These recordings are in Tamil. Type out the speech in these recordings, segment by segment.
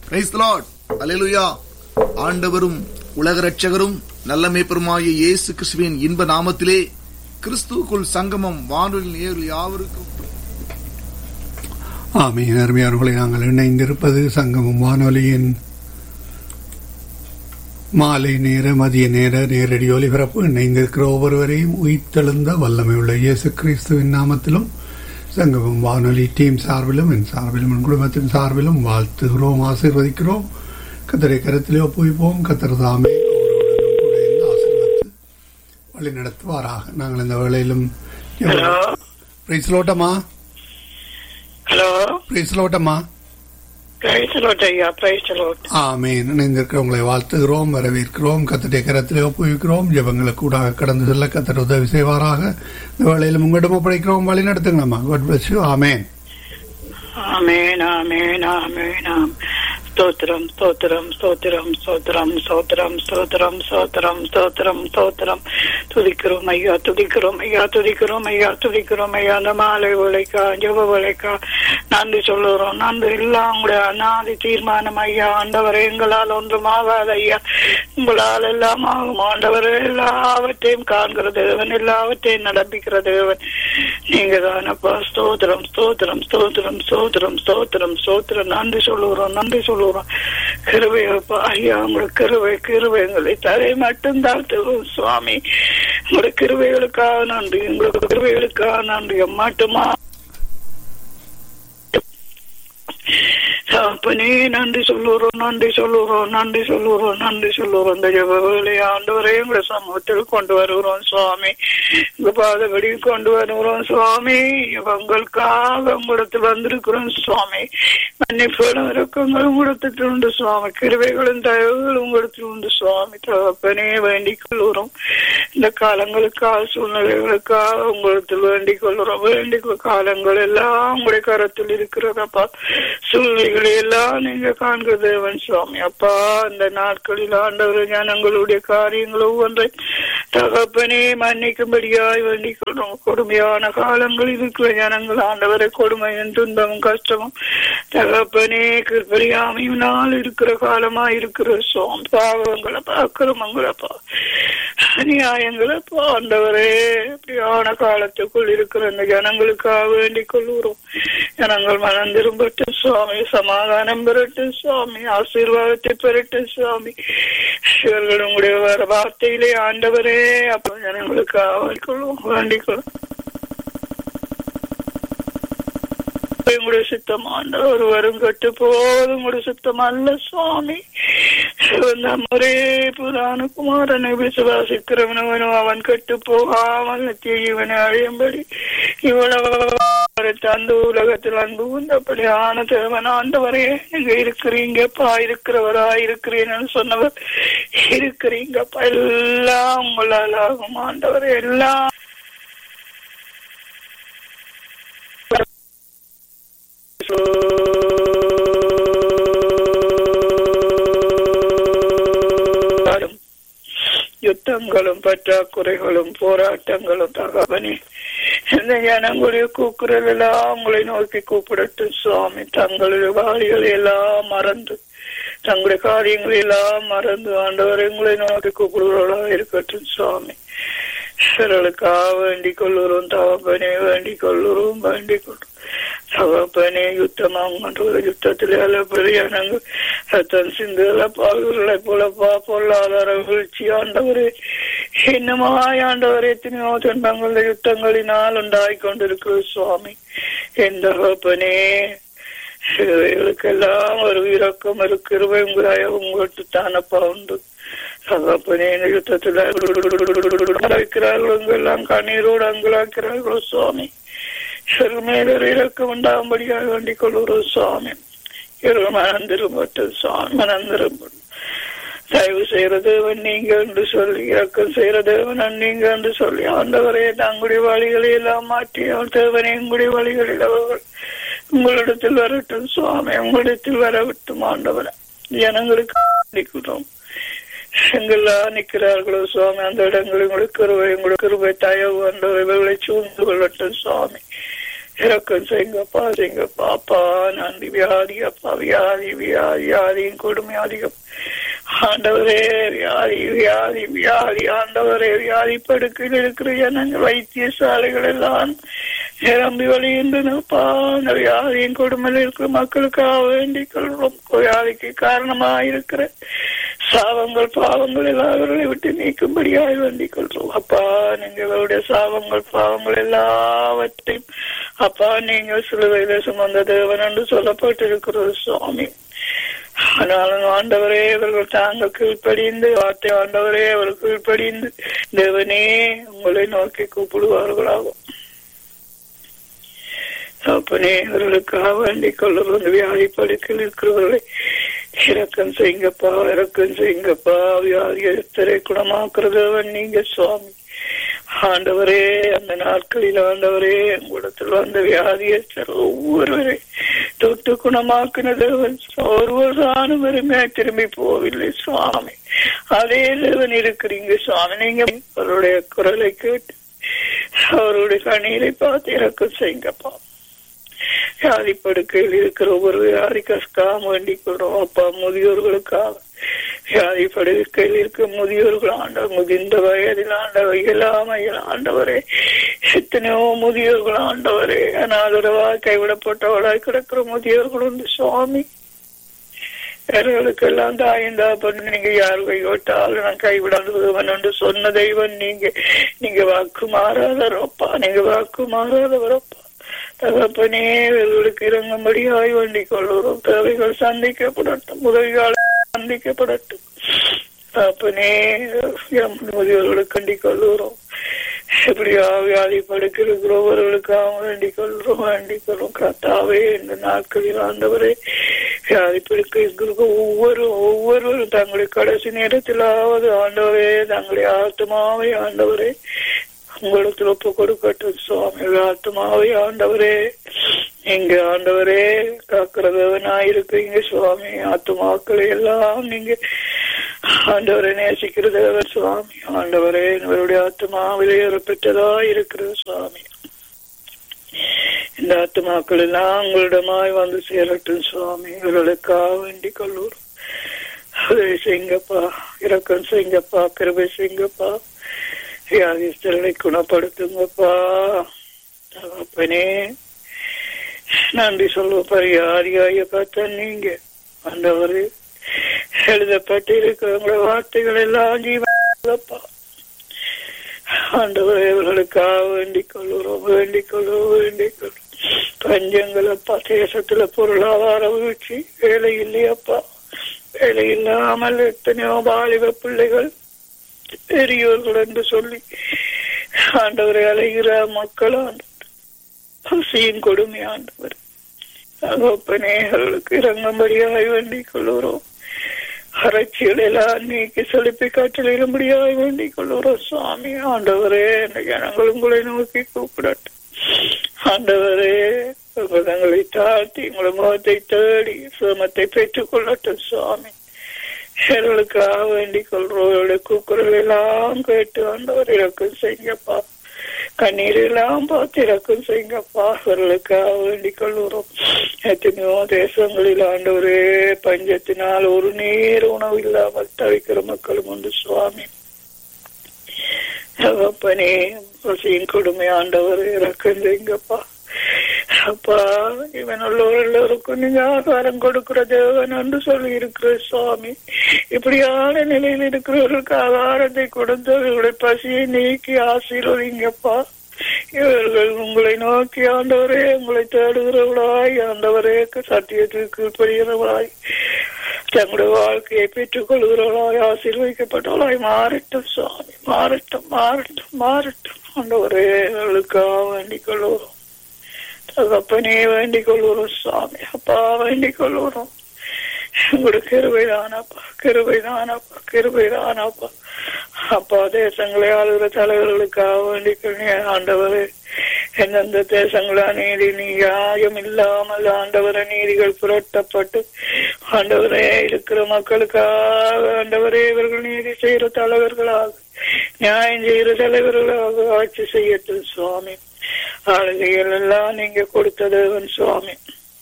பிரைஸ் லார்ட் அல்லேலூயா ஆண்டவரும் உலக ரட்சகரும் நல்ல மேய்ப்பருமாகிய இயேசு கிறிஸ்துவின் இன்ப நாமத்திலே கிறிஸ்துவுக்குள் சங்கமம் வானொலி நேரில் யாவருக்கும் ஆமீன் அருமையானவர்களை நாங்கள் இணைந்திருப்பது சங்கமம் வானொலியின் மாலை நேர மதிய நேர நேரடி ஒலிபரப்பு இணைந்திருக்கிற ஒவ்வொருவரையும் உயிர்த்தெழுந்த வல்லமை உள்ள இயேசு கிறிஸ்துவின் நாமத்திலும் சங்கமம் வானொலி டீம் சார்பிலும் என் சார்பிலும் என் குடும்பத்தின் சார்பிலும் வாழ்த்துகிறோம் ஆசீர்வதிக்கிறோம் கத்தரை கருத்திலே ஒப்புவிப்போம் கத்தர் தாமே அவர்களுடன் கூட இருந்து ஆசீர்வதித்து வழி நடத்துவாராக நாங்கள் இந்த வேளையிலும் ஹலோ பிரைஸ்லோட்டமா ஹலோ பிரைஸ்லோட்டமா பிரைஸ் லோட் ஐயா பிரைஸ் லோட் ஆமீன் இணைந்திருக்கிறவங்களை வாழ்த்துகிறோம் வரவேற்கிறோம் கத்தடைய கரத்திலே ஒப்புவிக்கிறோம் ஜெபங்களுக்கு கூட கடந்து செல்ல கத்தர் உதவி செய்வாராக இந்த வேளையிலும் உங்களிடம் ஒப்படைக்கிறோம் வழி நடத்துங்களம்மா God bless you. ஆமேன் ஆமேன் ஆமேன் ஆமேன் ஆம் ஸ்தோத்திரம் ஸ்தோத்திரம் ஸ்தோத்திரம் ஸ்தோத்திரம் ஸ்தோத்திரம் ஸ்தோத்திரம் ஸ்தோத்திரம் ஸ்தோத்திரம் ஸ்தோத்திரம் துதிக்கிறோம் ஐயா துதிக்கிறோம் ஐயா துதிக்கிறோம் ஐயா துதிக்கிறோம் ஐயா அந்த மாலை உழைக்கா ஜெப உழைக்கா நன்றி சொல்லுறோம் நன்றி எல்லாம் உங்களுடைய அநாதி தீர்மானம் ஐயா ஆண்டவரே எங்களால் ஒன்றும் ஆகாது ஐயா உங்களால் எல்லாம் ஆகும் ஆண்டவர் எல்லாவற்றையும் காண்கிற தேவன் எல்லாவற்றையும் நடப்பிக்கிற தேவன் நீங்க தானப்பா ஸ்தோத்திரம் ஸ்தோத்திரம் ஸ்தோத்திரம் ஸ்தோத்திரம் ஸ்தோத்திரம் ஸ்தோத்திரம் நன்றி சொல்லுகிறோம் நன்றி சொல்லுகிறோம் கிருபையப்பா ஐயா உங்களுக்கு கிருபை கிருபை எங்களை தரை மட்டும் தாழ்த்துகிறோம் சுவாமி உங்களுடைய கிருபைகளுக்காக நன்றி உங்களுக்கு கிருபைகளுக்காக நன்றி மட்டுமா அப்பனே நன்றி சொல்லுறோம் நன்றி சொல்லுறோம் நன்றி சொல்லுறோம் நன்றி சொல்லுறோம் இந்த ஜபங்களை ஆண்டவரே உங்களை சமூகத்தில் கொண்டு வருகிறோம் சுவாமி உங்க பாதபடி கொண்டு வருகிறோம் சுவாமி உங்களுக்காக உங்களிடத்தில் வந்திருக்கிறோம் சுவாமி மன்னிப்புகளும் இறக்கங்களும் உங்களிடத்தில் உண்டு சுவாமி கிருவைகளும் தயவுகளும் உங்களிடத்தில் உண்டு சுவாமி தகப்பனே வேண்டிக் கொள்கிறோம் இந்த காலங்களுக்காக சூழ்நிலைகளுக்காக உங்களிடத்தில் வேண்டிக் கொள்கிறோம் வேண்டிக் கொள் காலங்கள் எல்லாம் உங்களுடைய கரத்தில் இருக்கிறதப்பா சூழ்நிலைகளை எல்லாம் நீங்க காண்கிற தேவன் சுவாமி அப்பா அந்த நாட்களில் ஆண்டவர் ஜனங்களுடைய காரியங்கள் ஒவ்வொன்றை தகப்பனே மன்னிக்கும்படியாய் வேண்டிக் கொள்றோம் கொடுமையான காலங்கள் இருக்கிற ஜனங்கள் ஆண்டவரை கொடுமையும் துன்பமும் கஷ்டமும் தகப்பனே கிருப்பறியாமையும் நாள் இருக்கிற காலமா இருக்கிற சுவாமி பாவங்களப்பா அக்கிரமங்களப்பா அநியாயங்களப்பா ஆண்டவரே இப்படியான காலத்துக்குள் இருக்கிற அந்த ஜனங்களுக்காக வேண்டிக் கொள்கிறோம் ஜனங்கள் மனம் திரும்பட்டும் சுவாமி சமாதானம் பெறட்டும் சுவாமி ஆசீர்வாதத்தை பெறட்டும் சுவாமி இவர்கள் உங்களுடைய வர வார்த்தையிலே ஆண்டவரே அப்போ ஜனங்களுக்கு ஆவல் கொள்வோம் வேண்டிக் கொள்வோம் உங்களுடைய சித்தம் ஆண்டவர் வரும் கட்டு போதும் உங்களுடைய சித்தம் அல்ல சுவாமி நம்மரே புராண குமாரனை விசுவாசிக்கிறவனவனும் அவன் கட்டு போகாமல் இவனை அழியும்படி இவ்வளவு அந்த உலகத்தில் அன்பு உண்டபடியான தேவன் ஆண்டவரே நீங்க இருக்கிறீங்கப்பா இருக்கிறவரா இருக்கிறீன்னு சொன்னவர் இருக்கிறீங்கப்பா எல்லாம் உங்களால் ஆகும் ஆண்டவரே எல்லாம் யுத்தங்களும் பற்றாக்குறைகளும் போராட்டங்களும் தகவனே இந்த ஜனங்களுடைய கூக்குரல் எல்லாம் உங்களை நோக்கி கூப்பிடட்டும் சுவாமி தங்களுடைய வாளிகளை எல்லாம் மறந்து தங்களுடைய காரியங்களை எல்லாம் மறந்து ஆண்டவர் உங்களை நோக்கி கூப்பிடுவர்களா இருக்கட்டும் சுவாமி இவர்களுக்காக வேண்டிக் கொள்ளுறோம் தகப்பனே வேண்டிக் கொள்ளுறோம் வேண்டிக் கொள்றோம் தகப்பனே யுத்தமாகின்ற யுத்தத்திலே அல்ல பெரியானங்கள் ரத்தம் சிந்துகள பால்களை போலப்பா பொருளாதார வீழ்ச்சி ஆண்டவரே இன்னுமாய் ஆண்டவர் எத்தனையோ துன்பங்கள் யுத்தங்களினால் உண்டாய் கொண்டிருக்கிறது சுவாமி என் தகப்பனே இவைகளுக்கெல்லாம் ஒரு இரக்கம் இருக்கிறவை உங்களாய உங்களுக்கு தானப்பா உண்டு தகப்பனே இந்த யுத்தத்தில் வைக்கிறார்கள் எங்கெல்லாம் கண்ணீரோடு அங்கலாக்கிறார்களோ சுவாமி மேலொரு இறக்கம் உண்டாகும்படியாக வேண்டிக் கொள்கிறோம் சுவாமி இவர்கள் மனந்திரும்பட்டும் சுவாமி மனந்திரும்பட்டும் தயவு செய்யறதேவன் நீங்க என்று சொல்லி இறக்கம் செய்யறதேவன் நீங்க என்று சொல்லி ஆண்டவரே தங்களுடைய வழிகளை எல்லாம் மாற்றி தேவனே உங்களுடைய வழிகளில் அவர்கள் உங்களிடத்தில் வரட்டும் சுவாமி உங்களிடத்தில் வரவிட்டும் ஆண்டவரை ஜனங்களுக்கு நிற்கிறோம் எங்கெல்லாம் நிற்கிறார்களோ சுவாமி அந்த இடங்களில் உங்களுக்கு கிருபை உங்களுக்கு கிருபை தயவு ஆண்டவரை இவர்களை சூழ்ந்து கொள்ளட்டும் சுவாமி இறக்கம் செய்யுங்கப்பா செய்யுங்கப்பா அப்பா நன்றி வியாதி அப்பா வியாதி வியாதி வியாதியின் கொடுமை அதிகம் ஆண்டவரே வியாதி வியாதி வியாதி ஆண்டவரே வியாதி படுக்கையில் இருக்கிற ஜனங்கள் வைத்தியசாலைகள் எல்லாம் நிரம்பி வழிகின்றனப்பா அந்த வியாதியின் கொடுமையில் இருக்கிற மக்களுக்காக வேண்டிக் கொள்வோம் வியாதிக்கு காரணமாக இருக்கிற சாபங்கள் பாவங்கள் எல்லாவர்களை விட்டு நீக்கும்படியாக வேண்டிக் கொள்றோம் அப்பா நீங்களுடைய சாபங்கள் பாவங்கள் எல்லாவற்றையும் அப்பா நீங்கள் சிலுவையில சுமந்த தேவன் என்று சொல்லப்பட்டிருக்கிறது சுவாமி ஆனாலும் ஆண்டவரே இவர்கள் தாங்கள் கீழ்ப்படிந்து வார்த்தை ஆண்டவரே அவர் கீழ்ப்படிந்து தேவனே உங்களை நோக்கி கூப்பிடுவார்களாகும் அப்பனே இவர்களுக்காக வேண்டிக் கொள்ளுறோம் வியாதி படுக்கையில் இருக்கிறவர்களை இறக்கம் செய்யுங்கப்பா இறக்கம் செய்யுங்கப்பா வியாதியஸ்தரை குணமாக்குறதவன் நீங்க சுவாமி ஆண்டவரே அந்த நாட்களில் ஆண்டவரே உங்களிடத்தில் வந்த வியாதியஸ்தர் ஒவ்வொருவரை தொட்டு குணமாக்கின தேவன் ஒருவர் அனுமருமே திரும்பி போவில்லை சுவாமி அதே தேவன் இருக்கிறீங்க சுவாமி நீங்க அவருடைய குரலை கேட்டு அவருடைய கண்ணீரை பார்த்து இறக்கம் செய்யுங்கப்பா வியாதி படுக்கையில் இருக்கிற ஒவ்வொரு வியாதி கஷ்டம் வேண்டிக் கொள்றோம் அப்பா முதியோர்களுக்காக வியாதி படுக்கையில் இருக்க முதியோர்கள் ஆண்டவர் முதிர்ந்த வயதில் ஆண்டவர் இயலாமையில் ஆண்டவரே எத்தனையோ முதியோர்கள் ஆண்டவரே அனாதரவாய் கைவிடப்பட்டவளாய் கிடக்கிற முதியோர்கள் உண்டு சுவாமி எல்லாம் தாயந்தா பண்ணு நீங்க யார் கைவிட்டாலும் நான் கைவிடாதவன் என்று சொன்ன தெய்வம் நீங்க நீங்க வாக்கு மாறாதவரப்பா நீங்க வாக்கு மாறாதவரப்பா தகப்பனே இவர்களுக்கு இறங்கும்படியாய் வேண்டிக் கொள்கிறோம் தேவைகள் சந்திக்கப்படட்டும் உதவிகள் சந்திக்கப்படட்டும் தகப்பனே முதியோர்களுக்கு கண்டிக் கொள்கிறோம் எப்படியா வியாதி படுக்கிறவர்களுக்காக வேண்டிக் கொள்றோம் வேண்டிக் கொள்றோம் கத்தாவே இந்த நாட்களில் ஆண்டவரே வியாதி படுக்கிறவர்களுக்கு ஒவ்வொரு ஒவ்வொருவரும் தங்களுடைய கடைசி நேரத்திலாவது ஆண்டவரே தங்களுடைய ஆத்மாவை ஆண்டவரே உங்களுக்கு ஒப்பு கொடுக்கட்டும் சுவாமி ஆத்மாவை ஆண்டவரே நீங்க ஆண்டவரே காக்கிறதவனாயிருக்கீங்க சுவாமி ஆத்மாக்களை எல்லாம் நீங்க ஆண்டவரை நேசிக்கிறதவர் சுவாமி ஆண்டவரே இவருடைய ஆத்மாவிலே பெற்றதா இருக்கிறது சுவாமி இந்த ஆத்மாக்கள் எல்லாம் உங்களிடமாய் வந்து சேரட்டும் சுவாமி இவர்களுக்காக வேண்டிக் கொள்ளுவோம் உதவி செய்யுங்கப்பா இரக்கம் செய்யுங்கப்பா கிருபை செய்யுங்கப்பா வியாதிஸ்தர்களை குணப்படுத்துங்கப்பா தகப்பனே நன்றி சொல்லுவோம் பரியாரியாய பார்த்தா நீங்க ஆண்டவரு எழுதப்பட்டு இருக்கிறவங்கள வார்த்தைகள் எல்லாம் ஜீவப்பா ஆண்டவரை இவர்களுக்காக வேண்டிக் கொள்ளுறோம் வேண்டிக் கொள்ளுவோம் வேண்டிக் கொள்ளும் பஞ்சங்களப்பா தேசத்துல பொருளாதார வீழ்ச்சி வேலை இல்லையப்பா வேலை இல்லாமல் எத்தனையோ பாலிப பிள்ளைகள் பெரியோர்கள் என்று சொல்லி ஆண்டவரை அலைகிற மக்கள் ஆண்டவர் பசியின் கொடுமை ஆண்டவர் தகப்பனே அவர்களுக்கு இறங்கும்படியாய் வேண்டிக் கொள்கிறோம் அரைச்சிகள் எல்லாம் நீக்கி செலுப்பி காற்றலிடும்படியாய் வேண்டிக் கொள்கிறோம் சுவாமி ஆண்டவரே இந்த ஜனங்கள் உங்களை நோக்கி கூப்பிடட்டும் ஆண்டவரே தங்களை தாழ்த்தி உங்களை முகத்தை தேடி சுமத்தை பெற்றுக் கொள்ளட்டும் சுவாமி எங்களுக்காக வேண்டிக் கொள்றோம் கூக்குரல் எல்லாம் கேட்டு ஆண்டவர் இறக்கம் செய்யப்பா கண்ணீர் எல்லாம் பார்த்து இறக்கம் செய்யுங்கப்பா அவர்களுக்காக வேண்டிக் கொள்கிறோம் எத்தனையோ தேசங்களில் ஆண்டவரே பஞ்சத்தினால் ஒரு நேர உணவு இல்லாமல் தவிக்கிற மக்களும் உண்டு சுவாமி தகப்பனே பசியின் கொடுமை ஆண்டவர் இறக்கம் செய்யுங்கப்பா அப்பா இவன் உள்ளவர் எல்லோருக்கும் நீங்க ஆகாரம் கொடுக்கிற தேவன் என்று சொல்லி இருக்கிற சுவாமி இப்படியான நிலையில் இருக்கிறவர்களுக்கு ஆகாரத்தை கொடுத்து அவர்களுடைய பசியை நீக்கி ஆசீர்வதிங்கப்பா இவர்கள் உங்களை நோக்கி ஆண்டவரே உங்களை தேடுகிறவளாய் ஆண்டவரே சத்தியத்திற்கு கீழ்ப்படுகிறவளாய் தங்களுடைய வாழ்க்கையை பெற்றுக் கொள்கிறவளாய் ஆசீர்வதிக்கப்பட்டவளாய் மாறட்டும் சுவாமி மாறட்டும் மாறட்டும் மாறட்டும் ஆண்டவரே அவர்களுக்காக வேண்டிக் கொள்வோம் தகப்பனே வேண்டிக் கொள்வோம் சுவாமி அப்பா வேண்டிக் கொள்வோம் உங்களுடைய கிருபை தானப்பா கிருபை தானப்பா கிருபை தானப்பா அப்பா தேசங்களை ஆளுகிற தலைவர்களுக்காக வேண்டிக் ஆண்டவரே எந்தெந்த தேசங்களா நீதி நியாயம் இல்லாமல் ஆண்டவர நீதிகள் புரட்டப்பட்டு ஆண்டவரே இருக்கிற மக்களுக்காக ஆண்டவரே இவர்கள் நீதி செய்கிற தலைவர்களாக நியாயம் செய்கிற தலைவர்களாக ஆட்சி செய்யட்டும் சுவாமி ஆளுகைகள் எல்லாம் நீங்க கொடுத்த தேவன் சுவாமி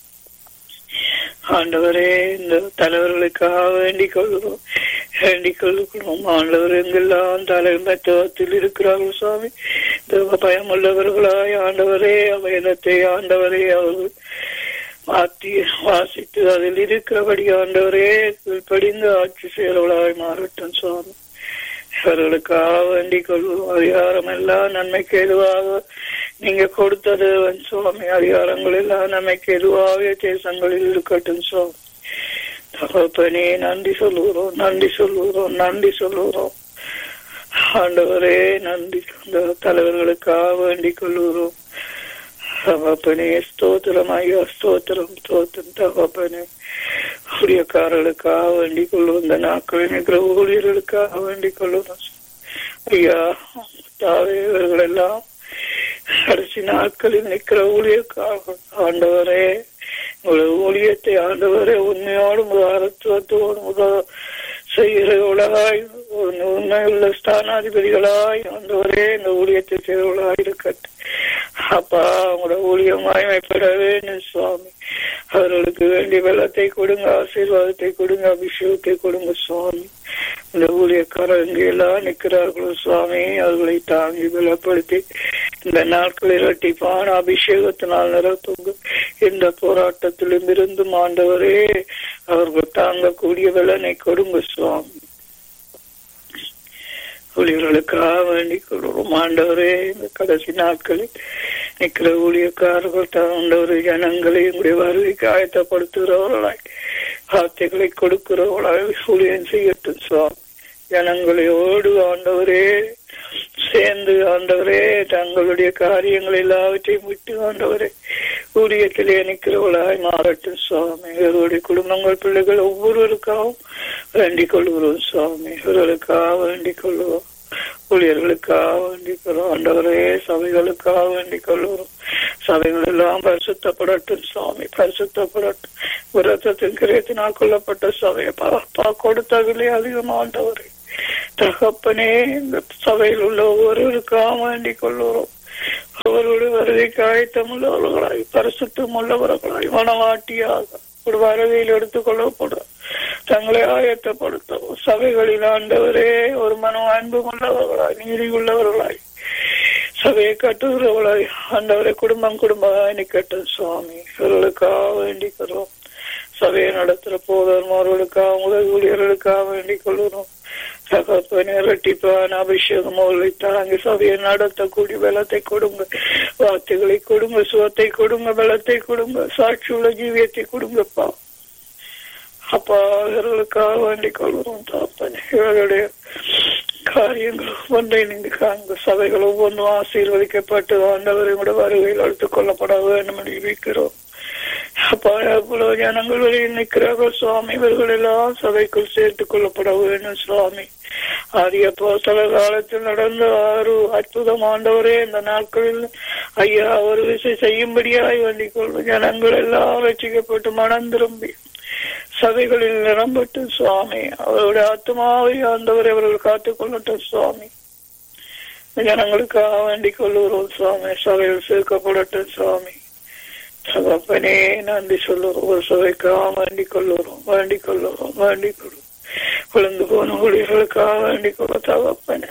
ஆண்டவரே இந்த தலைவர்களுக்காக வேண்டிக் கொள்கிறோம் வேண்டிக் கொள்கிறோம் ஆண்டவர் எங்கெல்லாம் தலைமத்துவத்தில் இருக்கிறார்கள் சுவாமி தேவ பயம் உள்ளவர்களாய் ஆண்டவரே வேதத்தை ஆண்டவரே அவர்கள் மாற்றி வாசித்து அதில் இருக்கிறபடி ஆண்டவரே படிந்து ஆட்சி செயல்களாய் மாறட்டும் சுவாமி இவர்களுக்காக வேண்டிக் கொள்வோம் அதிகாரம் எல்லாம் நன்மைக்கு எதுவாக நீங்க கொடுத்தது சுவாமி அதிகாரங்கள் எல்லாம் நன்மைக்கு எதுவாக தேசங்களில் இருக்கட்டும் சுவாமி தகப்பனே நன்றி சொல்லுகிறோம் நன்றி சொல்லுகிறோம் நன்றி சொல்லுகிறோம் ஆண்டவரே நன்றி இந்த தலைவர்களுக்காக வேண்டிக் கொள்ளுகிறோம் தகப்பனே ஸ்தோத்திரம் ஐயா ஸ்தோத்திரம் ஸ்தோத்திரம் தகப்பனே ஊழியக்காரர்களுக்காக வேண்டிக் கொள்ளும் இந்த நாட்களில் இருக்கிற ஊழியர்களுக்காக வேண்டிக் கொள்ளும் ஐயா தாவே இவர்கள் எல்லாம் கடைசி நாட்களில் நிற்கிற ஊழியக்காக ஆண்டவரே உங்களுடைய ஊழியத்தை ஆண்டவரே உண்மையோடும் உதாரத்துவத்தோடும் உதா செய்கிறவர்களாய் உண்மையுள்ள ஸ்தானாதிபதிகளாய் ஆண்டவரே இந்த ஊழியத்தை செய்கிறவர்களாய் இருக்கட்டும் அப்பா உங்களோட ஊழியம் மயமைப்பட வேண்டும் சுவாமி அவர்களுக்கு வேண்டிய வெள்ளத்தை கொடுங்க ஆசீர்வாதத்தை கொடுங்க அபிஷேகத்தை கொடுங்க சுவாமி இந்த ஊழியக்காரர் எங்கெல்லாம் நிற்கிறார்களோ சுவாமி அவர்களை தாங்கி பலப்படுத்தி இந்த நாட்களில் இரட்டிப்பான அபிஷேகத்தினால் நிரப்புங்க இந்த போராட்டத்திலும் இருந்து ஆண்டவரே அவர்கள் தாங்கக்கூடிய வெள்ளனை கொடுங்க சுவாமி ஊழியர்களுக்காக வேண்டிக் கொள்வோம் ஆண்டவரே இந்த கடைசி நாட்களில் நிற்கிற ஊழியக்காரர்கள் தாண்டவர் ஜனங்களை உங்களுடைய வருகைக்கு ஆயத்தப்படுத்துகிறவர்களாய் வார்த்தைகளை கொடுக்கிறவர்களாய் ஊழியம் செய்யட்டும் சுவாமி ஜனங்களோடு ஆண்டவரே சேர்ந்து ஆண்டவரே தங்களுடைய காரியங்கள் எல்லாவற்றையும் விட்டு ஆண்டவரே ஊழியத்திலே நிற்கிறவர்களாய் மாறட்டும் சுவாமி இவருடைய குடும்பங்கள் பிள்ளைகள் ஒவ்வொருவருக்காகவும் வேண்டிக் கொள்கிறோம் சுவாமி இவர்களுக்காக வேண்டிக் கொள்வோம் ஊழியர்களுக்காக வேண்டிக் கொள்வோம் ஆண்டவரே சபைகளுக்காக வேண்டிக் கொள்கிறோம் சபைகள் எல்லாம் பரிசுத்தப்படட்டும் சுவாமி பரிசுத்தப்படட்டும் விரதத்தின் கிரயத்தினால் கொல்லப்பட்ட சபையை பா கொடுத்ததிலே அதிகமாண்டவரே தகப்பனே இந்த சபையில் உள்ள ஒவ்வொருவருக்காக வேண்டிக் கொள்கிறோம் அவருடைய வருகைக்கு ஆயத்தம் உள்ளவர்களாய் பரிசுத்தம் உள்ளவர்களாய் மனவாட்டியாக ஒரு வரவையில் எடுத்துக் கொள்ளப்படும் தங்களை ஆயத்தப்படுத்தவும் சபைகளில் ஆண்டவரே ஒரு மன அன்பு உள்ளவர்களாய் நீதி உள்ளவர்களாய் சபையை கட்டுகிறவர்களாய் ஆண்டவரை குடும்பம் குடும்பமாய் நிக்கட்டும் சுவாமி இவர்களுக்காக வேண்டிக்கிறோம் சபையை நடத்துற போதும் அவர்களுக்காக உதவி ஊழியர்களுக்காக வேண்டிக் கொள்கிறோம் தகப்பனே இரட்டிப்பான அபிஷேகம் அவர்களை தாங்கி சபையை நடத்தக்கூடிய பலத்தை கொடுங்க வார்த்தைகளை கொடுங்க சுகத்தை கொடுங்க பலத்தை கொடுங்க சாட்சி உள்ள ஜீவியத்தை கொடுங்கப்பா அப்பா இவர்களுக்காக வேண்டிக் கொள்கிறோம் தாப்பனே இவர்களுடைய காரியங்கள் ஒன்றை நீங்க காங்க சபைகள் ஒவ்வொன்றும் ஆசீர்வதிக்கப்பட்டு ஆண்டவரை கூட வருகையில் எடுத்துக் கொள்ளப்பட வேண்டும் என்று இருக்கிறோம் அப்பா எவ்வளவு ஜனங்கள் வெளியில் நிற்கிறார்கள் சுவாமி இவர்கள் எல்லாம் சபைக்குள் சேர்த்துக் கொள்ளப்பட வேண்டும் சுவாமி ஆரியப்போ சில காலத்தில் நடந்த ஆறு அற்புதம் ஆண்டவரே இந்த நாட்களில் ஐயா ஒரு விசை செய்யும்படியாய் வேண்டிக் கொள்ளும் ஜனங்கள் எல்லாம் ரசிக்கப்பட்டு மனம் திரும்பி சபைகளில் நிரம்பட்டு சுவாமி அவருடைய ஆத்மாவை ஆண்டவரை அவர்கள் காத்துக் கொள்ளட்டும் சுவாமி ஜனங்களுக்காக வேண்டிக் கொள்ளுகிறோம் சுவாமி சபையில் சேர்க்கப்படட்டும் சுவாமி தகப்பனே நன்றி சொல்லுறோம் ஒரு சபைக்காக வேண்டிக் கொள்ளுறோம் வேண்டிக் கொள்ளுறோம் வேண்டிக் கொள்ளும் விழுந்து போன ஊழியர்களுக்காக வேண்டிக் கொள்ளும் தகப்பனே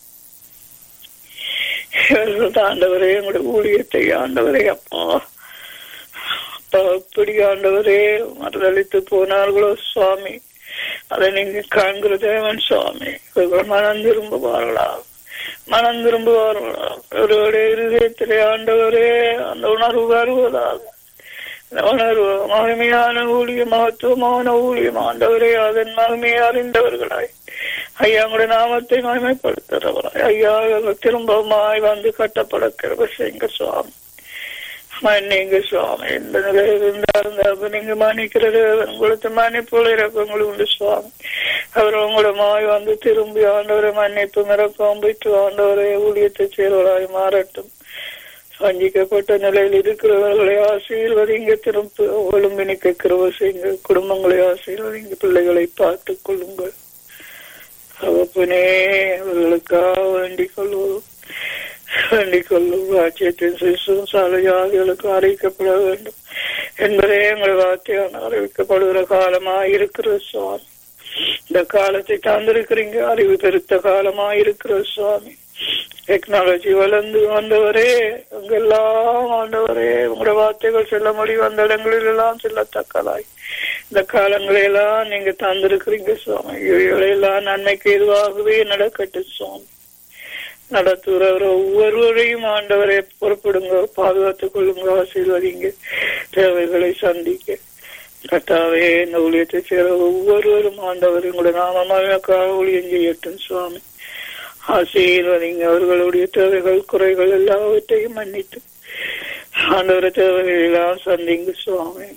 ஆண்டவரே எங்களுடைய ஊழியத்தை ஆண்டவரே அப்பா அப்பா எப்படி ஆண்டவரே மறுதளித்து போனார்களோ சுவாமி அதை நீங்க காண்கிற தேவன் சுவாமி இவர்கள் மனம் திரும்புவார்களா மனம் திரும்புவார்களா அவருடைய இருதயத்திலே ஆண்டவரே அந்த உணர்வு வருவதாக உணர்வு மகிமையான ஊழியம் மகத்துவமான ஊழியம் ஆண்டவரே அதன் மகிமையை அறிந்தவர்களாய் ஐயா உங்களுடைய நாமத்தை மகிமைப்படுத்துறவராய் ஐயா திரும்பமாய் வந்து கட்டப்பட கிருப செய்யுங்க சுவாமி மன்னிங்க சுவாமி இந்த நிலையில் இருந்தாலும் நீங்க மன்னிக்கிறது உங்களுக்கு மன்னிப்புள்ள இறக்கங்கள் உண்டு சுவாமி அவர் உங்களுமாய் வந்து திரும்பி ஆண்டவரை மன்னிப்பு மிரக்கம் பெற்று ஆண்டவரை ஊழியத்தை சேர்வராய் மாறட்டும் வஞ்சிக்கப்பட்ட நிலையில் இருக்கிறவர்களை ஆசீர்வதிங்க திரும்ப ஒழுங்கு நிக்க கிருவ செய்யுங்க குடும்பங்களை ஆசீர்வதிங்க பிள்ளைகளை பார்த்துக் கொள்ளுங்கள் அவப்பனே அவர்களுக்காக வேண்டிக் கொள்வோம் வேண்டிக் கொள்ளும் ராஜ்யத்தின் சிசும் சாலையாதிகளுக்கு அறிவிக்கப்பட வேண்டும் என்பதே எங்கள் வார்த்தையான அறிவிக்கப்படுகிற காலமா இருக்கிற சுவாமி இந்த காலத்தை தந்திருக்கிறீங்க அறிவு பெருத்த காலமா இருக்கிற சுவாமி டெக்னாலஜி வளர்ந்து வந்தவரே அங்கெல்லாம் ஆண்டவரே உங்களோட வார்த்தைகள் செல்ல முடியும் அந்த இடங்களில் எல்லாம் செல்லத்தக்கதாய் இந்த காலங்களெல்லாம் நீங்க தந்திருக்கிறீங்க சுவாமி இவைகளெல்லாம் நன்மைக்கு எதுவாகவே நடக்கட்டும் சுவாமி நடத்துகிறவர் ஒவ்வொருவரையும் ஆண்டவரை பொறுப்படுங்க பாதுகாத்துக் கொள்ளுங்க ஆசீர்வதிங்க தேவைகளை சந்திக்க கட்டாவே இந்த ஊழியத்தை சேர ஒவ்வொருவரும் ஆண்டவர் உங்களோட நாமக்காக ஊழியம் செய்யட்டும் சுவாமி ஆசீர்வதிங்க அவர்களுடைய தேவைகள் குறைகள் எல்லாவற்றையும் மன்னித்து ஆண்டவர தேவைகள் எல்லாம் சந்திங்க சுவாமி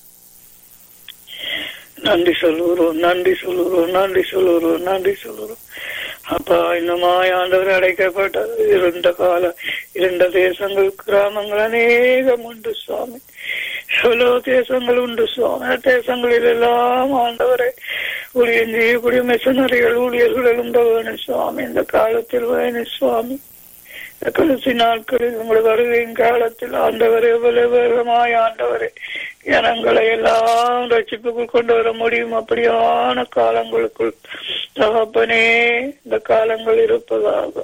நன்றி சொல்லுகிறோம் நன்றி சொல்லுகிறோம் நன்றி சொல்லுகிறோம் நன்றி சொல்லுகிறோம் அப்பா இன்னுமாய் ஆண்டவர் அடைக்கப்பட்ட இருண்ட கால இரண்ட தேசங்கள் கிராமங்கள் அநேகம் உண்டு சுவாமி எவ்வளவு தேசங்கள் உண்டு சுவாமி தேசங்களில் எல்லாம் ஆண்டவரை ஊழியம் செய்யக்கூடிய மிஷனரிகள் ஊழியர்கள் எழுந்த வேணும் சுவாமி இந்த காலத்தில் வேணும் சுவாமி இந்த கடைசி நாட்களில் உங்களோட வருகையின் காலத்தில் ஆண்டவர் எவ்வளவு வேகமாய் ஆண்டவரை ஜனங்களை எல்லாம் ரட்சிப்புக்குள் கொண்டு வர முடியும் அப்படியான காலங்களுக்குள் தகப்பனே இந்த காலங்கள் இருப்பதாக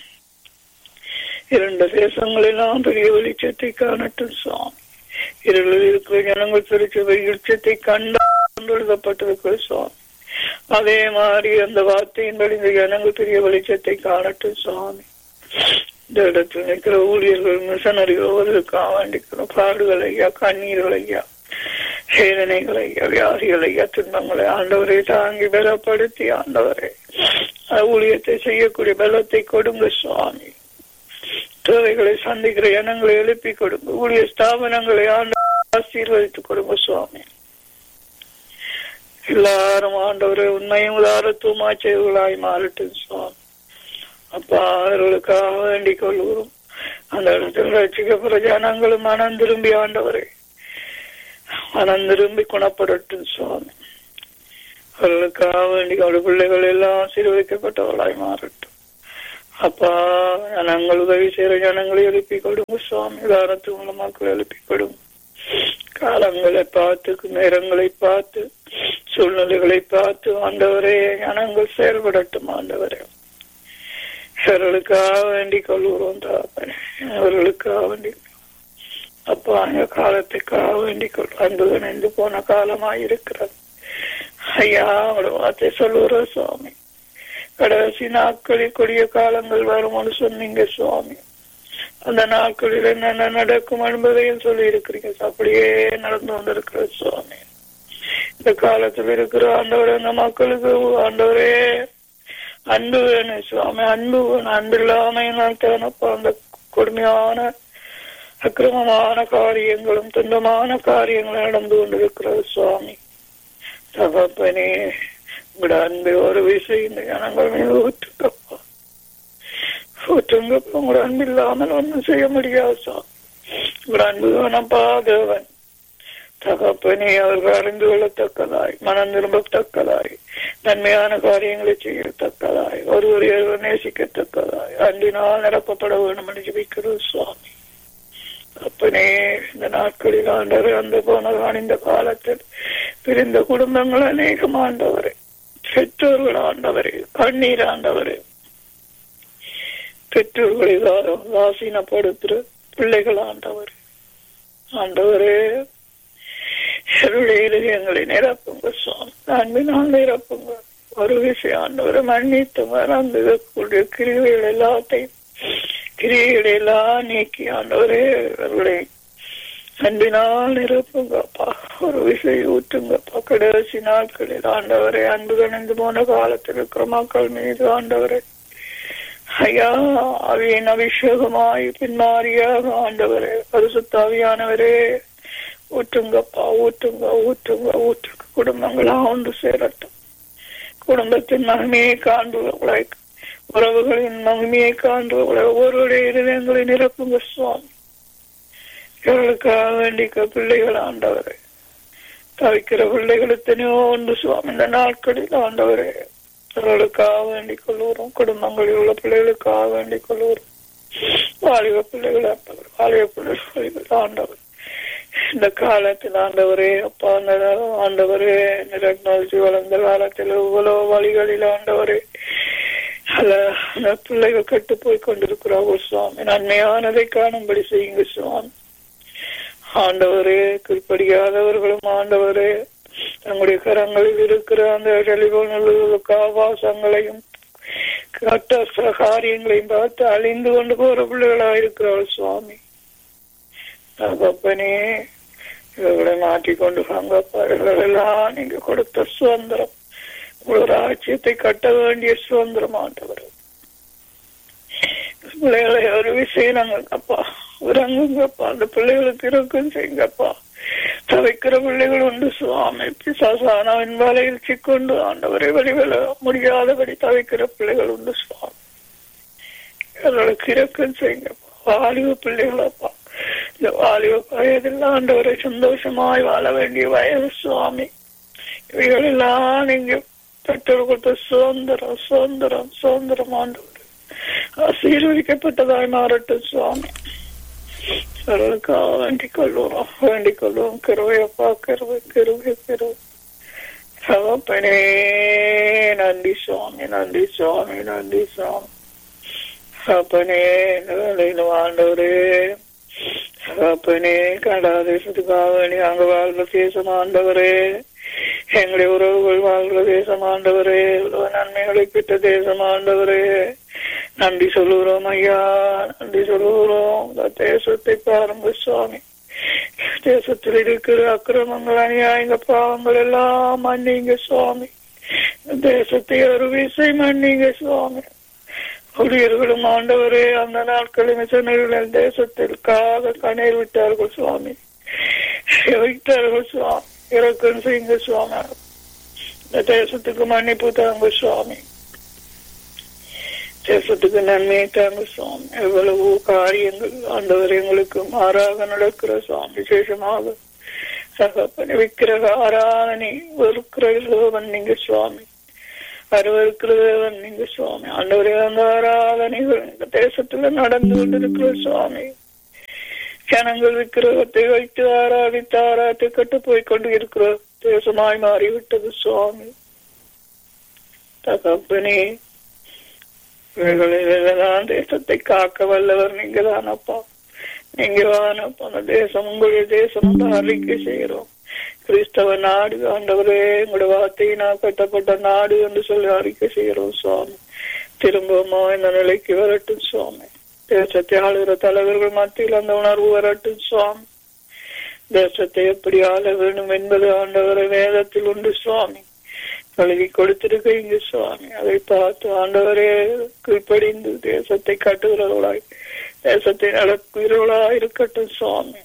இரண்டு தேசங்களெல்லாம் பெரிய வெளிச்சத்தை காணட்டும் சுவாமி இருளில் இருக்கிற ஜனங்கள் பெரிய வெளிச்சத்தை கண்டு எழுதப்பட்டிருக்கிற சுவாமி அதே மாதிரி அந்த வார்த்தையின்படி இந்த ஜனங்கள் பெரிய வெளிச்சத்தை காணட்டும் சுவாமி இந்த இடத்தில் நிற்கிற ஊழியர்கள் மிஷனரிகள் ஒவ்வொருக்காக வேண்டிக்கிறோம் பாடுகள் ஐயா கண்ணீர்கள் ஐயா வேதனைகள் ஐயா வியாதிகள் ஐயா துன்பங்களை ஆண்டவரை தாங்கி பலப்படுத்தி ஆண்டவரை ஊழியத்தை செய்யக்கூடிய பலத்தை கொடுங்க சுவாமி தேவைகளை சந்திக்கிற எண்ணங்களை எழுப்பி கொடுங்க ஊழிய ஸ்தாபனங்களை ஆண்டு ஆசீர்வதித்து கொடுங்க சுவாமி எல்லாரும் ஆண்டவரை உண்மையும் உதாரத்துவமா செய்வர்களாய் மாறட்டும் சுவாமி அப்பா அவர்களுக்காக வேண்டிக் கொள்கிறோம் அந்த இடத்தில் ரசிக்கப்படுற ஜனங்களும் மனம் திரும்பி ஆண்டவரை மனம் திரும்பி குணப்படட்டும் சுவாமி அவர்களுக்காக வேண்டி அவருடைய பிள்ளைகள் எல்லாம் சிறுவைக்கப்பட்டவர்களாய் மாறட்டும் அப்பா ஜனங்கள் உதவி செய்யற ஜனங்களை எழுப்பி கொடுங்க சுவாமி உதாரணத்து உள்ள மக்கள் எழுப்பி கொடுங்க காலங்களை பார்த்து நேரங்களை பார்த்து சூழ்நிலைகளை பார்த்து ஆண்டவரே ஜனங்கள் செயல்படட்டும் ஆண்டவரே அவர்களுக்காக வேண்டிக் கொள்கிறோம் தாப்பனே அவர்களுக்காக வேண்டி அப்பா அந்த காலத்துக்காக வேண்டிக் கொள் அன்பு நின்று போன காலமாய் இருக்கிறது ஐயா அவரோட வார்த்தை சொல்லுற சுவாமி கடைசி நாட்களில் கொடிய காலங்கள் வரும்னு சொன்னீங்க சுவாமி அந்த நாட்களில் என்னென்ன நடக்கும் என்பதையும் சொல்லி இருக்கிறீங்க அப்படியே நடந்து கொண்டிருக்கிற சுவாமி இந்த காலத்தில் இருக்கிற ஆண்டவர் அந்த மக்களுக்கு ஆண்டவரே அன்பு வேணும் சுவாமி அன்பு வேணும் அன்பு இல்லாமையினால் தானப்பா அந்த கொடுமையான அக்கிரமமான காரியங்களும் துன்பமான காரியங்களும் நடந்து கொண்டிருக்கிறது சுவாமி தகப்பனே உங்களோட அன்பு ஒரு விஷயம் இந்த ஜனங்கள் மீது ஊற்றுங்கப்பா ஊற்றுங்கப்பா உங்களோட அன்பு இல்லாமல் ஒன்றும் செய்ய முடியாது சுவாமி உங்களோட அன்பு வேணப்பா தேவன் தகப்பனே அவர்கள் அறிந்து கொள்ளத்தக்கதாய் மனம் திரும்பத்தக்கதாய் நன்மையான காரியங்களை செய்யத்தக்கதாய் ஒருவரை ஒருவர் நேசிக்கத்தக்கதாய் அன்பினால் நிரப்பப்பட வேண்டும் என்று ஜபிக்கிறது சுவாமி அப்பனே இந்த நாட்களில் ஆண்டவர் அந்த போனதான் இந்த காலத்தில் பிரிந்த குடும்பங்கள் அநேகம் ஆண்டவரே பெற்றோர்கள் ஆண்டவரே கண்ணீர் ஆண்டவரே பெற்றோர்களை வாசினப்படுத்துற பிள்ளைகள் ஆண்டவர் ஆண்டவரே என்னுடைய இருதயங்களை நிரப்புங்க சுவாமி அன்பினால் நிரப்புங்க ஒரு விஷயம் ஆண்டவரை மன்னித்து மறந்துக்கூடிய கிரிகள் எல்லாத்தையும் கிரிகளை எல்லாம் நீக்கி ஆண்டவரே அவர்களை அன்பினால் நிரப்புங்கப்பா ஒரு விஷயம் ஊற்றுங்கப்பா கடைசி நாட்களில் ஆண்டவரை அன்பு கணிந்து போன காலத்தில் இருக்கிற மக்கள் மீது ஆண்டவரை ஐயா அவையின் அபிஷேகமாய் பின்மாரியாக ஆண்டவரே பரிசுத்தாவியானவரே ஊற்றுங்கப்பா ஊற்றுங்க ஊற்றுங்க ஊற்றுங்க குடும்பங்களா ஒன்று சேரட்டும் குடும்பத்தின் மகிமையை காண்பவர்களை உறவுகளின் மகிமையை காண்பவர்களை ஒவ்வொருடைய இருதயங்களை நிரப்புங்க சுவாமி இவர்களுக்காக வேண்டிக்க பிள்ளைகள் ஆண்டவரே தவிக்கிற பிள்ளைகள் எத்தனையோ உண்டு சுவாமி இந்த நாட்களில் ஆண்டவரே அவர்களுக்காக வேண்டிக் கொள்கிறோம் குடும்பங்களில் உள்ள பிள்ளைகளுக்காக வேண்டிக் கொள்கிறோம் வாலிப பிள்ளைகள் ஆண்டவர் வாலிப பிள்ளைகள் ஆண்டவர் இந்த காலத்தில் ஆண்டவரே அப்பா அந்த ஆண்டவரே நிரக்னாட்சி வளர்ந்த காலத்தில் இவ்வளவு வழிகளில் ஆண்டவரே அல்ல அந்த பிள்ளைகள் கெட்டு போய் கொண்டிருக்கிறார்கள் சுவாமி நன்மையானதை காணும்படி செய்யுங்க சுவாமி ஆண்டவரே கீழ்ப்படியாதவர்களும் ஆண்டவரே தங்களுடைய கரங்களில் இருக்கிற அந்த டெலிபோன் காவாசங்களையும் கட்ட காரியங்களையும் பார்த்து அழிந்து கொண்டு போற பிள்ளைகளா இருக்கிறாள் சுவாமி தகப்பனே இவர்களை மாற்றிக்கொண்டு வாங்கப்பா இவர்களெல்லாம் நீங்க கொடுத்த சுதந்திரம் ஒரு ராஜ்யத்தை கட்ட வேண்டிய சுதந்திரம் ஆண்டவர் பிள்ளைகளை ஒரு செய்யறாங்கப்பா இறங்குங்கப்பா அந்த பிள்ளைகளுக்கு இருக்கும் செய்யுங்கப்பா தவிக்கிற பிள்ளைகள் உண்டு சுவாமி பிசாசானவின் வலையில் சிக்கொண்டு ஆண்டவரை வெளிவல முடியாதபடி தவிக்கிற பிள்ளைகள் உண்டு சுவாமி இவர்களுக்கு இறக்கம் செய்யுங்கப்பா வாலிப பிள்ளைகளப்பா இந்த வாலிப வயதில் ஆண்டவரை சந்தோஷமாய் வாழ வேண்டிய வயது சுவாமி இவைகள் எல்லாம் நீங்க பெற்றோர் கொடுத்த சுதந்திரம் சுதந்திரம் சுதந்திரம் ஆண்டவர் ஆசீர்வதிக்கப்பட்டதாய் மாறட்டும் சுவாமி அவர்களுக்காக வேண்டிக் கொள்வோம் வேண்டிக் கொள்வோம் கிருவையப்பா கிருவை கிருவை கிருவை சகப்பனே நன்றி சுவாமி நன்றி சுவாமி நன்றி சுவாமி சகப்பனே இந்த வேலையில் ஆண்டவரே சகப்பனே கனடா தேசத்துக்காக வேண்டி அங்க வாழ்ற தேசம் ஆண்டவரே எங்களுடைய உறவுகள் வாழ்ற தேசம் ஆண்டவரே இவ்வளவு நன்மைகளை பெற்ற தேசம் ஆண்டவரே நன்றி சொல்லுகிறோம் ஐயா நன்றி சொல்லுகிறோம் இந்த தேசத்தை பாருங்க சுவாமி தேசத்தில் இருக்கிற அக்கிரமங்கள் அநியாயங்க பாவங்கள் எல்லாம் மன்னிங்க சுவாமி தேசத்தை ஒரு விசை மன்னிங்க சுவாமி ஊழியர்களும் ஆண்டவரே அந்த நாட்களில் மிஷனர்கள் தேசத்தில் காக கண்ணீர் விட்டார்கள் சுவாமி வைத்தார்கள் சுவாமி இறக்கம் செய்யுங்க சுவாமி இந்த தேசத்துக்கு மன்னிப்பு தாங்க சுவாமி தேசத்துக்கு நன்மையை தாங்க சுவாமி எவ்வளவோ காரியங்கள் ஆண்டவர் எங்களுக்கு மாறாக நடக்கிற சுவாமி விசேஷமாக சகப்பனை விக்கிரக ஆராதனை வெறுக்கிறவன் நீங்க சுவாமி அருவருக்கிறவன் நீங்க சுவாமி ஆண்டவரே அந்த ஆராதனைகள் இந்த தேசத்துல நடந்து கொண்டிருக்கிற சுவாமி ஜனங்கள் விக்கிரகத்தை வைத்து ஆராதித்து ஆராய்த்து கட்டு போய் கொண்டு இருக்கிற தேசமாய் மாறிவிட்டது சுவாமி தகப்பனே இவைகளிலெல்லாம் தேசத்தை காக்க வல்லவர் நீங்க தானப்பா நீங்க தானப்பா அந்த தேசம் உங்களுடைய தேசம் என்று அறிக்கை செய்கிறோம் கிறிஸ்தவ நாடு ஆண்டவரே உங்களோட வார்த்தையினால் கட்டப்பட்ட நாடு என்று சொல்லி அறிக்கை செய்கிறோம் சுவாமி திரும்பவுமா இந்த நிலைக்கு வரட்டும் சுவாமி தேசத்தை ஆளுகிற தலைவர்கள் மத்தியில் அந்த உணர்வு வரட்டும் சுவாமி தேசத்தை எப்படி ஆள வேண்டும் என்பது ஆண்டவரை வேதத்தில் உண்டு சுவாமி எழுதி கொடுத்திருக்கீங்க சுவாமி அதை பார்த்து ஆண்டவரே கீழ்ப்படிந்து தேசத்தை கட்டுகிறவர்களாய் தேசத்தை நடக்குகிறவர்களாய் இருக்கட்டும் சுவாமி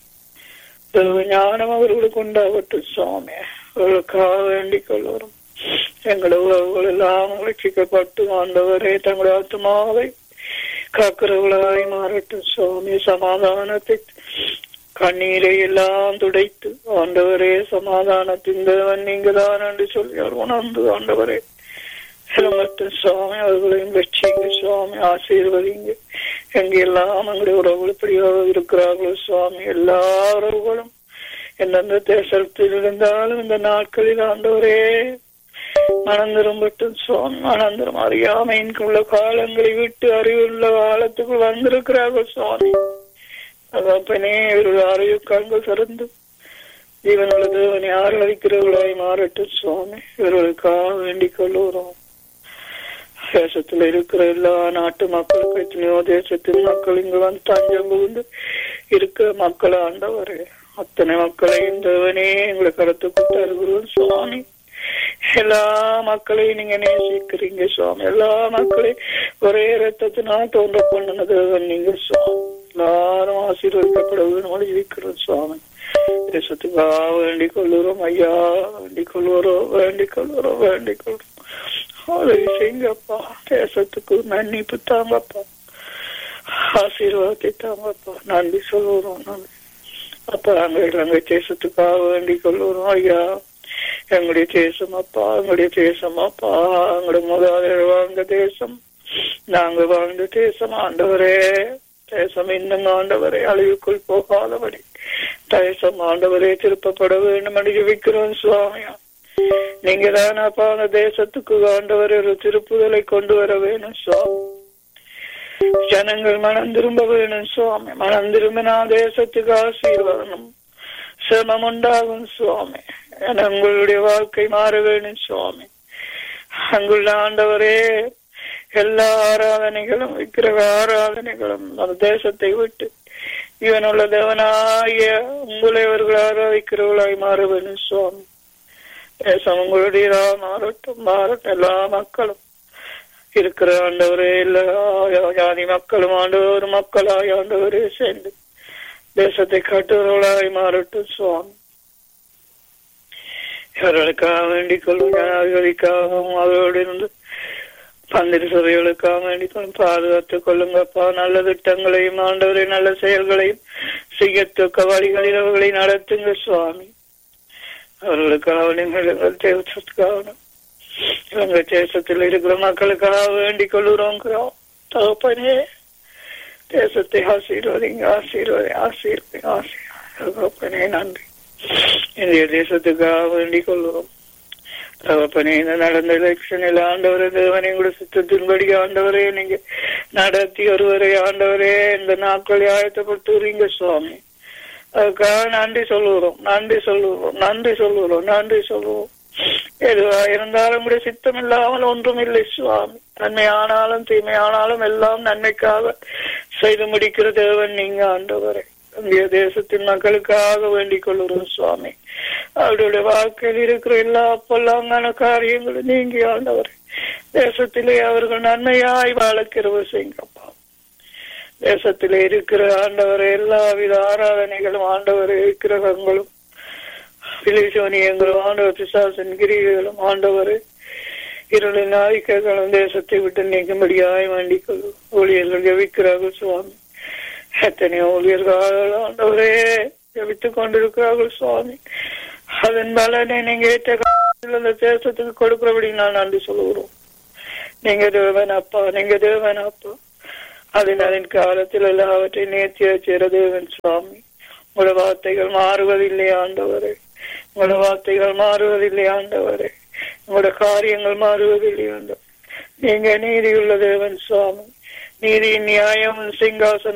ஞானம் அவர்களுக்கு உண்டாகட்டும் சுவாமி அவர்களுக்காக வேண்டிக் கொள்வோம் எங்களோட உறவுகள் எல்லாம் ரட்சிக்கப்பட்டு ஆண்டவரே தங்களுடைய ஆத்மாவை காக்கிறவர்களாய் மாறட்டும் சுவாமி சமாதானத்தை கண்ணீரை எல்லாம் துடைத்து ஆண்டவரே சமாதானத்தின் தேவன் நீங்க தான் என்று சொல்லி அவர் உணர்ந்து ஆண்டவரே சிலமத்து சுவாமி அவர்களையும் வெற்றிங்க சுவாமி ஆசீர்வதிங்க எங்கெல்லாம் எங்களுடைய உறவுகள் இப்படியாக இருக்கிறார்களோ சுவாமி எல்லா உறவுகளும் எந்தெந்த தேசத்தில் இருந்தாலும் இந்த நாட்களில் ஆண்டவரே மனந்திரும்பட்டும் சுவாமி மனந்திரம் அறியாமையின் உள்ள காலங்களை விட்டு அறிவுள்ள காலத்துக்குள் வந்திருக்கிறார்கள் சுவாமி தகப்பனே இவர்கள் அறிவு கண்கள் திறந்து ஜீவனுள்ள தேவனை ஆராதிக்கிறவர்களாய் மாறட்டும் சுவாமி இவர்களுக்காக வேண்டிக் கொள்ளுகிறோம் தேசத்துல இருக்கிற எல்லா நாட்டு மக்களுக்கும் எத்தனையோ தேசத்தின் மக்கள் இங்கு வந்து தஞ்சம் புகுந்து இருக்கிற மக்கள் ஆண்டவரே அத்தனை மக்களையும் தேவனே எங்களை கருத்துக்கு தருகிறோம் சுவாமி எல்லா மக்களையும் நீங்க நேசிக்கிறீங்க சுவாமி எல்லா மக்களையும் ஒரே ரத்தத்தினால் தோன்ற பண்ணுன தேவன் நீங்க சுவாமி எல்லாரும் ஆசீர்வதிக்கப்பட வேணும் இருக்கிறோம் சுவாமி தேசத்துக்காக வேண்டிக் கொள்ளுறோம் ஐயா வேண்டிக் கொள்ளுறோம் வேண்டிக் கொள்ளுறோம் வேண்டிக் கொள்றோம் உதவி செய்யுங்கப்பா தேசத்துக்கு மன்னிப்பு தாங்கப்பா ஆசீர்வாதத்தை தாங்கப்பா நன்றி சொல்லுறோம் நன்றி அப்பா எங்கள் எங்கள் தேசத்துக்காக வேண்டிக் கொள்ளுறோம் ஐயா எங்களுடைய தேசம் அப்பா எங்களுடைய தேசம் அப்பா எங்களுடைய முதலாளர் வாழ்ந்த தேசம் நாங்க வாழ்ந்த தேசம் ஆண்டவரே தேசம் இன்னும் ஆண்டவரை அழிவுக்குள் போகாதபடி தேசம் ஆண்டவரே திருப்பப்பட வேண்டும் என்று ஜெபிக்கிறோம் சுவாமியா நீங்க தானப்பா அந்த தேசத்துக்கு ஆண்டவர் ஒரு திருப்புதலை கொண்டு வர வேணும் சுவாமி ஜனங்கள் மனம் திரும்ப வேணும் சுவாமி மனம் திரும்பினா தேசத்துக்கு ஆசீர்வாதம் சிரமம் உண்டாகும் சுவாமி என உங்களுடைய வாழ்க்கை மாற வேணும் சுவாமி அங்குள்ள ஆண்டவரே எல்லா ஆராதனைகளும் விக்கிரக ஆராதனைகளும் அந்த தேசத்தை விட்டு இவனுள்ள தேவனாய உங்களை அவர்கள் ஆராதிக்கிறவர்களாய் மாற வேணும் சுவாமி தேசம் உங்களுடைய மாறட்டும் மாறட்டும் எல்லா மக்களும் இருக்கிற ஆண்டவரே எல்லா ஜாதி மக்களும் ஆண்டவர் மக்களாய் ஆண்டவரே சேர்ந்து தேசத்தை கட்டுறவர்களாய் மாறட்டும் சுவாமி இவர்களுக்காக வேண்டிக் கொள்ளும் ஜனாதிபதிக்காகவும் அவரோடு இருந்து பந்திரி சபைகளுக்காக வேண்டிக் கொள்ளும் பாதுகாத்துக் கொள்ளுங்கப்பா நல்ல திட்டங்களையும் ஆண்டவரை நல்ல செயல்களையும் செய்யத்தக்க வழிகளில் அவர்களை நடத்துங்க சுவாமி அவர்களுக்காக நீங்கள் எங்கள் தேவத்துக்காக இலங்கை தேசத்தில் இருக்கிற மக்களுக்காக வேண்டிக் கொள்ளுறோங்கிறோம் தகப்பனே தேசத்தை ஆசீர்வதிங்க ஆசீர்வதி ஆசீர்வதி ஆசீர்வதி நன்றி இந்திய தேசத்துக்காக வேண்டிக் கொள்ளுறோம் தகப்பனே இந்த நடந்த எலெக்ஷனில் ஆண்டவரே தேவனை கூட சித்தத்தின்படி ஆண்டவரே நீங்க நடத்தி ஒருவரை ஆண்டவரே இந்த நாட்களை ஆயத்தப்படுத்துறீங்க சுவாமி அதுக்காக நன்றி சொல்லுகிறோம் நன்றி சொல்லுகிறோம் நன்றி சொல்லுகிறோம் நன்றி சொல்லுவோம் எதுவா இருந்தாலும் கூட சித்தம் இல்லாமல் ஒன்றும் இல்லை சுவாமி நன்மையானாலும் தீமையானாலும் எல்லாம் நன்மைக்காக செய்து முடிக்கிற தேவன் நீங்க ஆண்டவரை இந்திய தேசத்தின் மக்களுக்காக வேண்டிக் கொள்ளுறோம் சுவாமி அவருடைய வாழ்க்கையில் இருக்கிற எல்லா பொல்லாங்கான காரியங்களும் நீங்கி ஆண்டவர் தேசத்திலே அவர்கள் நன்மையாய் வாழக்கிறவ செய்யுங்கப்பா தேசத்திலே இருக்கிற ஆண்டவர் எல்லாவித ஆராதனைகளும் ஆண்டவர் விக்கிரகங்களும் விலைசோனியங்களும் ஆண்டவர் பிசாசன் கிரிகளும் ஆண்டவர் இருளின் ஆதிக்கங்களும் தேசத்தை விட்டு நீக்கும்படியாய் வேண்டிக் கொள்ளும் ஊழியர்கள் ஜபிக்கிறார்கள் சுவாமி எத்தனையோ ஊழியர்கள் ஆண்டவரே ஜபித்துக் கொண்டிருக்கிறார்கள் சுவாமி அதன் பலனை நீங்க ஏற்ற காலத்தில் அந்த தேசத்துக்கு கொடுக்கிறபடி நான் நன்றி சொல்லுகிறோம் நீங்க தேவன் அப்பா நீங்க தேவன் அப்பா அதன் அதன் காலத்தில் எல்லாவற்றையும் நேர்த்தி வச்சுற தேவன் சுவாமி உங்களோட வார்த்தைகள் மாறுவதில்லை ஆண்டவரே உங்களோட வார்த்தைகள் மாறுவதில்லை ஆண்டவரே உங்களோட காரியங்கள் மாறுவதில்லை ஆண்டவர் நீங்க நீதியுள்ள தேவன் சுவாமி நீதியின் நியாயம் சிங்காசனம்